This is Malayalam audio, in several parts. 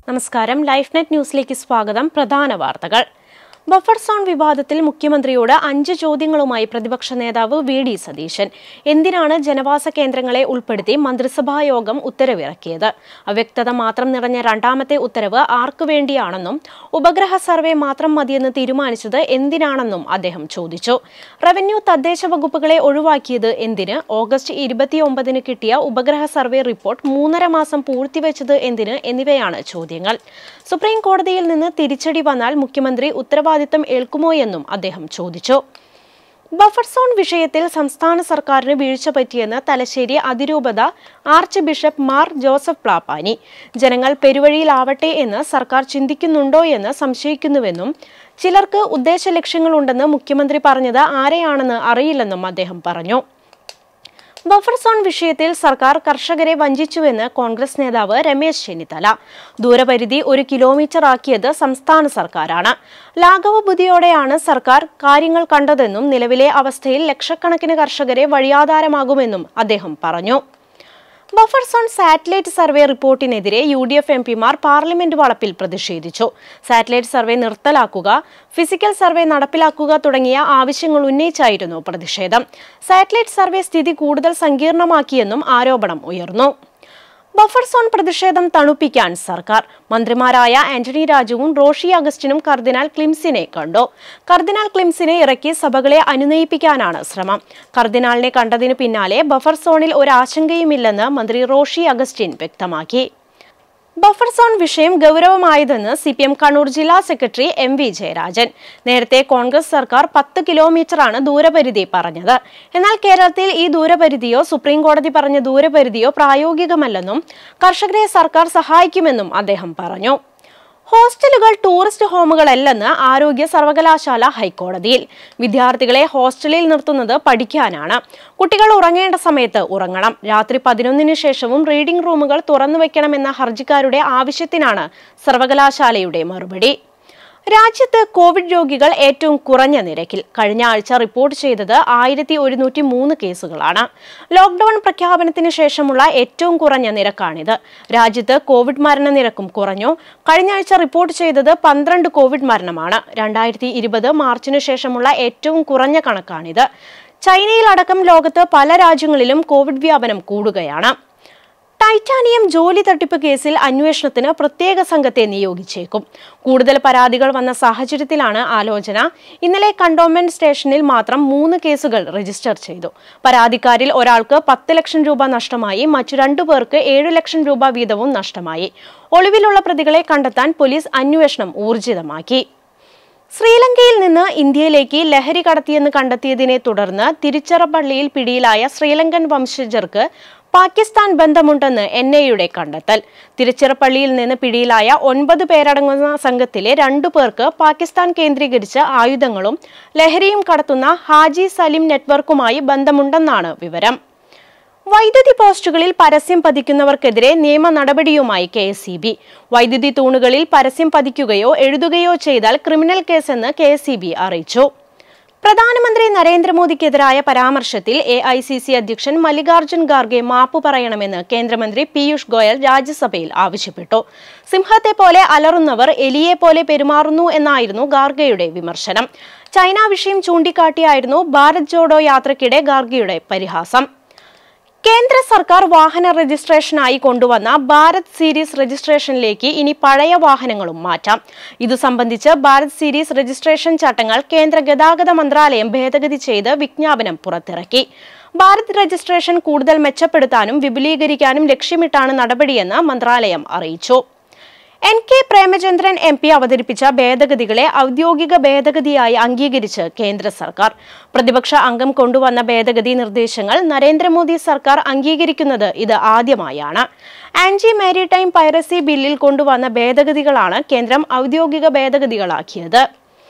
നമസ്കാരം ലൈഫ് നെറ്റ് ന്യൂസിലേക്ക് സ്വാഗതം പ്രധാന വാർത്തകൾ ബഫർ സോൺ വിവാദത്തിൽ മുഖ്യമന്ത്രിയോട് അഞ്ച് ചോദ്യങ്ങളുമായി പ്രതിപക്ഷ നേതാവ് വി ഡി സതീശൻ എന്തിനാണ് ജനവാസ കേന്ദ്രങ്ങളെ ഉൾപ്പെടുത്തി മന്ത്രിസഭാ യോഗം ഉത്തരവിറക്കിയത് അവ്യക്തത മാത്രം നിറഞ്ഞ രണ്ടാമത്തെ ഉത്തരവ് ആർക്കു വേണ്ടിയാണെന്നും ഉപഗ്രഹ സർവേ മാത്രം മതിയെന്ന് തീരുമാനിച്ചത് എന്തിനാണെന്നും അദ്ദേഹം ചോദിച്ചു റവന്യൂ തദ്ദേശ വകുപ്പുകളെ ഒഴിവാക്കിയത് എന്തിന് ഓഗസ്റ്റ് ഇരുപത്തിയൊമ്പതിന് കിട്ടിയ ഉപഗ്രഹ സർവേ റിപ്പോർട്ട് മൂന്നര മാസം പൂഴ്ത്തിവെച്ചത് എന്തിന് എന്നിവയാണ് ചോദ്യങ്ങൾ സുപ്രീം കോടതിയിൽ നിന്ന് തിരിച്ചടി വന്നാൽ മുഖ്യമന്ത്രി ഉത്തരവാദിത്തം ഏൽക്കുമോ എന്നും അദ്ദേഹം ചോദിച്ചു ബഫർ സോൺ വിഷയത്തിൽ സംസ്ഥാന സർക്കാരിന് വീഴ്ച പറ്റിയെന്ന് തലശ്ശേരി അതിരൂപത ആർച്ച് ബിഷപ്പ് മാർ ജോസഫ് പ്ലാപ്പാനി ജനങ്ങൾ പെരുവഴിയിലാവട്ടെ എന്ന് സർക്കാർ ചിന്തിക്കുന്നുണ്ടോ എന്ന് സംശയിക്കുന്നുവെന്നും ചിലർക്ക് ഉദ്ദേശ ലക്ഷ്യങ്ങളുണ്ടെന്ന് മുഖ്യമന്ത്രി പറഞ്ഞത് ആരെയാണെന്ന് അറിയില്ലെന്നും അദ്ദേഹം പറഞ്ഞു ബഫർ സോൺ വിഷയത്തിൽ സർക്കാർ കർഷകരെ വഞ്ചിച്ചുവെന്ന് കോൺഗ്രസ് നേതാവ് രമേശ് ചെന്നിത്തല ദൂരപരിധി ഒരു കിലോമീറ്റർ ആക്കിയത് സംസ്ഥാന സർക്കാരാണ് ലാഘവ ബുദ്ധിയോടെയാണ് സർക്കാർ കാര്യങ്ങൾ കണ്ടതെന്നും നിലവിലെ അവസ്ഥയിൽ ലക്ഷക്കണക്കിന് കർഷകരെ വഴിയാധാരമാകുമെന്നും അദ്ദേഹം പറഞ്ഞു ബഫർ സോൺ സാറ്റലൈറ്റ് സർവേ റിപ്പോർട്ടിനെതിരെ യു ഡി എഫ് എം പിമാർ പാർലമെന്റ് വളപ്പിൽ പ്രതിഷേധിച്ചു സാറ്റലൈറ്റ് സർവേ നിർത്തലാക്കുക ഫിസിക്കൽ സർവേ നടപ്പിലാക്കുക തുടങ്ങിയ ആവശ്യങ്ങൾ ഉന്നയിച്ചായിരുന്നു പ്രതിഷേധം സാറ്റലൈറ്റ് സർവേ സ്ഥിതി കൂടുതൽ സങ്കീർണമാക്കിയെന്നും ആരോപണം ഉയർന്നു ബഫർ സോൺ പ്രതിഷേധം തണുപ്പിക്കാൻ സർക്കാർ മന്ത്രിമാരായ ആന്റണി രാജുവും റോഷി അഗസ്റ്റിനും കർദിനാൾ ക്ലിംസിനെ കണ്ടു കർദിനാൾ ക്ലിംസിനെ ഇറക്കി സഭകളെ അനുനയിപ്പിക്കാനാണ് ശ്രമം കർദിനാളിനെ കണ്ടതിനു പിന്നാലെ ബഫർ സോണിൽ ഒരാശങ്കയുമില്ലെന്ന് മന്ത്രി റോഷി അഗസ്റ്റിൻ വ്യക്തമാക്കി ബഫർ സോൺ വിഷയം ഗൗരവമായതെന്ന് സി പി എം കണ്ണൂർ ജില്ലാ സെക്രട്ടറി എം വി ജയരാജൻ നേരത്തെ കോൺഗ്രസ് സർക്കാർ പത്ത് കിലോമീറ്ററാണ് ദൂരപരിധി പറഞ്ഞത് എന്നാൽ കേരളത്തിൽ ഈ ദൂരപരിധിയോ സുപ്രീം കോടതി പറഞ്ഞ ദൂരപരിധിയോ പ്രായോഗികമല്ലെന്നും കർഷകരെ സർക്കാർ സഹായിക്കുമെന്നും അദ്ദേഹം പറഞ്ഞു ഹോസ്റ്റലുകൾ ടൂറിസ്റ്റ് ഹോമുകളല്ലെന്ന് ആരോഗ്യ സർവകലാശാല ഹൈക്കോടതിയിൽ വിദ്യാർത്ഥികളെ ഹോസ്റ്റലിൽ നിർത്തുന്നത് പഠിക്കാനാണ് കുട്ടികൾ ഉറങ്ങേണ്ട സമയത്ത് ഉറങ്ങണം രാത്രി പതിനൊന്നിന് ശേഷവും റീഡിംഗ് റൂമുകൾ തുറന്നു വെക്കണമെന്ന ഹർജിക്കാരുടെ ആവശ്യത്തിനാണ് സർവകലാശാലയുടെ മറുപടി രാജ്യത്ത് കോവിഡ് രോഗികൾ ഏറ്റവും കുറഞ്ഞ നിരക്കിൽ കഴിഞ്ഞ ആഴ്ച റിപ്പോർട്ട് ചെയ്തത് ആയിരത്തി ഒരുന്നൂറ്റി മൂന്ന് കേസുകളാണ് ലോക്ഡൌൺ പ്രഖ്യാപനത്തിന് ശേഷമുള്ള ഏറ്റവും കുറഞ്ഞ നിരക്കാണിത് രാജ്യത്ത് കോവിഡ് മരണനിരക്കും കുറഞ്ഞു കഴിഞ്ഞ ആഴ്ച റിപ്പോർട്ട് ചെയ്തത് പന്ത്രണ്ട് കോവിഡ് മരണമാണ് രണ്ടായിരത്തി ഇരുപത് മാർച്ചിന് ശേഷമുള്ള ഏറ്റവും കുറഞ്ഞ കണക്കാണിത് ചൈനയിലടക്കം ലോകത്ത് പല രാജ്യങ്ങളിലും കോവിഡ് വ്യാപനം കൂടുകയാണ് ടൈറ്റാനിയം ജോലി തട്ടിപ്പ് കേസിൽ അന്വേഷണത്തിന് പ്രത്യേക സംഘത്തെ നിയോഗിച്ചേക്കും കൂടുതൽ പരാതികൾ വന്ന സാഹചര്യത്തിലാണ് ആലോചന ഇന്നലെ കണ്ടോൺമെന്റ് സ്റ്റേഷനിൽ മാത്രം മൂന്ന് കേസുകൾ രജിസ്റ്റർ ചെയ്തു പരാതിക്കാരിൽ ഒരാൾക്ക് പത്ത് ലക്ഷം രൂപ നഷ്ടമായി മറ്റു രണ്ടു പേർക്ക് ഏഴു ലക്ഷം രൂപ വീതവും നഷ്ടമായി ഒളിവിലുള്ള പ്രതികളെ കണ്ടെത്താൻ പോലീസ് അന്വേഷണം ഊർജിതമാക്കി ശ്രീലങ്കയിൽ നിന്ന് ഇന്ത്യയിലേക്ക് ലഹരി കടത്തിയെന്ന് കണ്ടെത്തിയതിനെ തുടർന്ന് തിരുച്ചിറപ്പള്ളിയിൽ പിടിയിലായ ശ്രീലങ്കൻ വംശജർക്ക് പാകിസ്ഥാൻ ബന്ധമുണ്ടെന്ന് എൻ ഐയുടെ കണ്ടെത്തൽ തിരുച്ചിറപ്പള്ളിയിൽ നിന്ന് പിടിയിലായ ഒൻപത് പേരടങ്ങുന്ന സംഘത്തിലെ രണ്ടു പേർക്ക് പാകിസ്ഥാൻ കേന്ദ്രീകരിച്ച് ആയുധങ്ങളും ലഹരിയും കടത്തുന്ന ഹാജി സലിം നെറ്റ്വർക്കുമായി ബന്ധമുണ്ടെന്നാണ് വിവരം വൈദ്യുതി പോസ്റ്റുകളിൽ പരസ്യം പതിക്കുന്നവർക്കെതിരെ നിയമ നടപടിയുമായി കെ എസ് സി ബി വൈദ്യുതി തൂണുകളിൽ പരസ്യം പതിക്കുകയോ എഴുതുകയോ ചെയ്താൽ ക്രിമിനൽ കേസെന്ന് കെ എസ് സി ബി അറിയിച്ചു പ്രധാനമന്ത്രി നരേന്ദ്രമോദിക്കെതിരായ പരാമർശത്തിൽ എ ഐ സി സി അധ്യക്ഷൻ മല്ലികാർജ്ജുൻ ഖാർഗെ മാപ്പ് പറയണമെന്ന് കേന്ദ്രമന്ത്രി പീയൂഷ് ഗോയൽ രാജ്യസഭയിൽ ആവശ്യപ്പെട്ടു സിംഹത്തെ പോലെ അലറുന്നവർ എലിയെ പോലെ പെരുമാറുന്നു എന്നായിരുന്നു ഖാർഗെയുടെ വിമർശനം ചൈന വിഷയം ചൂണ്ടിക്കാട്ടിയായിരുന്നു ഭാരത് ജോഡോ യാത്രയ്ക്കിടെ ഖാർഗെയുടെ പരിഹാസം കേന്ദ്ര സർക്കാർ വാഹന രജിസ്ട്രേഷനായി കൊണ്ടുവന്ന ഭാരത് സീരീസ് രജിസ്ട്രേഷനിലേക്ക് ഇനി പഴയ വാഹനങ്ങളും മാറ്റാം ഇതു സംബന്ധിച്ച് ഭാരത് സീരീസ് രജിസ്ട്രേഷൻ ചട്ടങ്ങൾ കേന്ദ്ര ഗതാഗത മന്ത്രാലയം ഭേദഗതി ചെയ്ത് വിജ്ഞാപനം പുറത്തിറക്കി ഭാരത് രജിസ്ട്രേഷൻ കൂടുതൽ മെച്ചപ്പെടുത്താനും വിപുലീകരിക്കാനും ലക്ഷ്യമിട്ടാണ് നടപടിയെന്ന് മന്ത്രാലയം അറിയിച്ചു N K Premachandran M P അവതരിപ്പിച്ച ഭേദഗതികളെ ഔദ്യോഗിക ഭേദഗതിയായി അംഗീകരിച്ച് കേന്ദ്ര സർക്കാർ പ്രതിപക്ഷ അംഗം കൊണ്ടുവന്ന ഭേദഗതി നിർദ്ദേശങ്ങൾ നരേന്ദ്രമോദി സർക്കാർ അംഗീകരിക്കുന്നത് ഇത് ആദ്യമായാണ് ആന്റി മാരിടൈം പൈറസി ബില്ലിൽ കൊണ്ടുവന്ന ഭേദഗതികളാണ് കേന്ദ്രം ഔദ്യോഗിക ഭേദഗതികളാക്കിയത്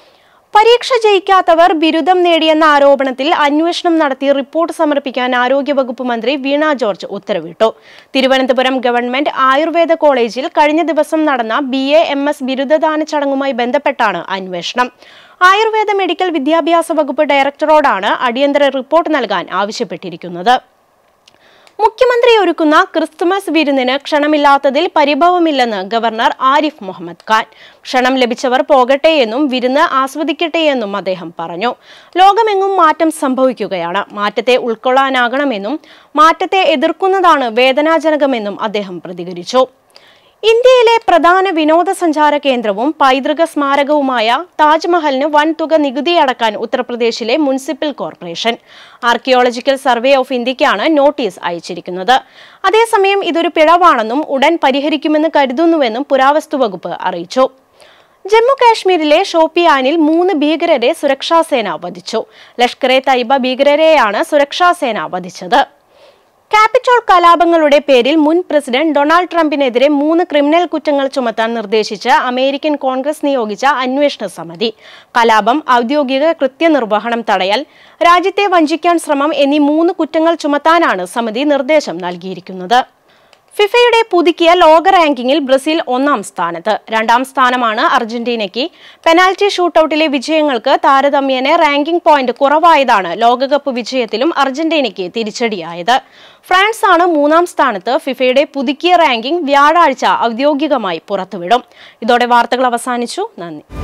പരീക്ഷ ജയിക്കാത്തവർ ബിരുദം നേടിയെന്ന ആരോപണത്തിൽ അന്വേഷണം നടത്തി റിപ്പോർട്ട് സമർപ്പിക്കാൻ ആരോഗ്യവകുപ്പ് മന്ത്രി വീണ ജോർജ് ഉത്തരവിട്ടു തിരുവനന്തപുരം ഗവൺമെന്റ് ആയുർവേദ കോളേജിൽ കഴിഞ്ഞ ദിവസം നടന്ന ബി എ എം എസ് ബിരുദദാന ചടങ്ങുമായി ബന്ധപ്പെട്ടാണ് അന്വേഷണം ആയുർവേദ മെഡിക്കൽ വിദ്യാഭ്യാസ വകുപ്പ് ഡയറക്ടറോടാണ് അടിയന്തര റിപ്പോർട്ട് നൽകാൻ ആവശ്യപ്പെട്ടിരിക്കുന്നത് മുഖ്യമന്ത്രി ഒരുക്കുന്ന ക്രിസ്തുമസ് വിരുന്നിന് ക്ഷണമില്ലാത്തതിൽ പരിഭവമില്ലെന്ന് ഗവർണർ ആരിഫ് മുഹമ്മദ് ഖാൻ ക്ഷണം ലഭിച്ചവർ പോകട്ടെ എന്നും വിരുന്ന് ആസ്വദിക്കട്ടെ എന്നും അദ്ദേഹം പറഞ്ഞു ലോകമെങ്ങും മാറ്റം സംഭവിക്കുകയാണ് മാറ്റത്തെ ഉൾക്കൊള്ളാനാകണമെന്നും മാറ്റത്തെ എതിർക്കുന്നതാണ് വേദനാജനകമെന്നും അദ്ദേഹം പ്രതികരിച്ചു ഇന്ത്യയിലെ പ്രധാന വിനോദസഞ്ചാര കേന്ദ്രവും പൈതൃക സ്മാരകവുമായ താജ്മഹലിന് വൻതുക നികുതി അടക്കാൻ ഉത്തർപ്രദേശിലെ municipal corporation archaeological survey of ഇന്ത്യക്കാണ് നോട്ടീസ് അയച്ചിരിക്കുന്നത് അതേസമയം ഇതൊരു പിഴവാണെന്നും ഉടൻ പരിഹരിക്കുമെന്ന് കരുതുന്നുവെന്നും പുരാവസ്തു വകുപ്പ് അറിയിച്ചു ജമ്മു കാശ്മീരിലെ ഷോപ്പിയാനിൽ മൂന്ന് ഭീകരരെ സുരക്ഷാസേന വധിച്ചു ലഷ്കർ എ തൈബ ഭീകരരെയാണ് സുരക്ഷാസേന വധിച്ചത് ക്യാപിറ്റോൾ കലാപങ്ങളുടെ പേരിൽ മുൻ പ്രസിഡന്റ് ഡൊണാൾഡ് ട്രംപിനെതിരെ മൂന്ന് ക്രിമിനൽ കുറ്റങ്ങൾ ചുമത്താൻ നിർദ്ദേശിച്ച് അമേരിക്കൻ കോൺഗ്രസ് നിയോഗിച്ച അന്വേഷണ സമിതി കലാപം ഔദ്യോഗിക കൃത്യനിർവഹണം തടയൽ രാജ്യത്തെ വഞ്ചിക്കാൻ ശ്രമം എന്നീ മൂന്ന് കുറ്റങ്ങൾ ചുമത്താനാണ് സമിതി നിർദ്ദേശം നൽകിയിരിക്കുന്നത് ഫിഫയുടെ പുതുക്കിയ ലോക റാങ്കിങ്ങിൽ ബ്രസീൽ ഒന്നാം സ്ഥാനത്ത് രണ്ടാം സ്ഥാനമാണ് അർജന്റീനയ്ക്ക് പെനാൽറ്റി ഷൂട്ടൌട്ടിലെ വിജയങ്ങൾക്ക് താരതമ്യേന റാങ്കിംഗ് പോയിന്റ് കുറവായതാണ് ലോകകപ്പ് വിജയത്തിലും അർജന്റീനയ്ക്ക് തിരിച്ചടിയായത് ഫ്രാൻസ് ആണ് മൂന്നാം സ്ഥാനത്ത് ഫിഫയുടെ പുതുക്കിയ റാങ്കിംഗ് വ്യാഴാഴ്ച ഔദ്യോഗികമായി പുറത്തുവിടും ഇതോടെ വാർത്തകൾ അവസാനിച്ചു നന്ദി